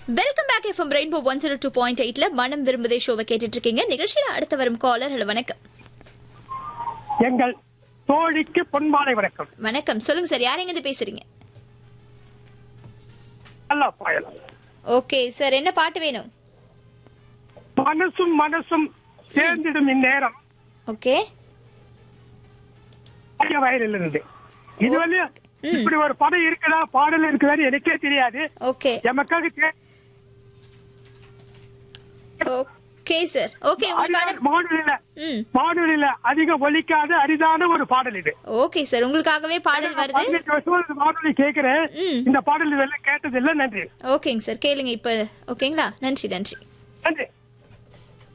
Welcome back FM rainbow one zero two point எயிட்ல மனம் விரும்புதே ஷோவை கேட்டுட்டு இருக்கீங்க நிகழ்ச்சியில அடுத்து வரும் காலர் ஹலோ வணக்கம் எங்கள் தோழிக்கு பொன்மாலை வணக்கம் வணக்கம் சொல்லுங்க சார் யார் எங்க பேசுறீங்க நல்லா பாயலாம் ஓகே சார் என்ன பாட்டு வேணும் மனசும் மனசும் சேர்ந்திடும் இந்நேரம் ஓகே பழைய வயலில் இருந்து இது வந்து இப்படி ஒரு படம் இருக்குதா பாடல் இருக்குதான்னு எனக்கே தெரியாது ஓகே எமக்காக தே- ஓகே சார் ஓகே உங்களுக்கான அரிதான- வானொலியில ம் வானொலியில அதிக ஒலிக்காத அரிதான ஒரு பாடல் இது ஓகே சார் உங்களுக்காகவே பாடல் வருது பதினெட்டு வருஷமா இந்த வானொலி கேட்கிறேன் ம். இந்த பாடல் இதெல்லாம் கேட்டது இல்ல நன்றி ஓகேங்க சார் கேளுங்க இப்ப ஓகேங்களா நன்றி நன்றி நன்றி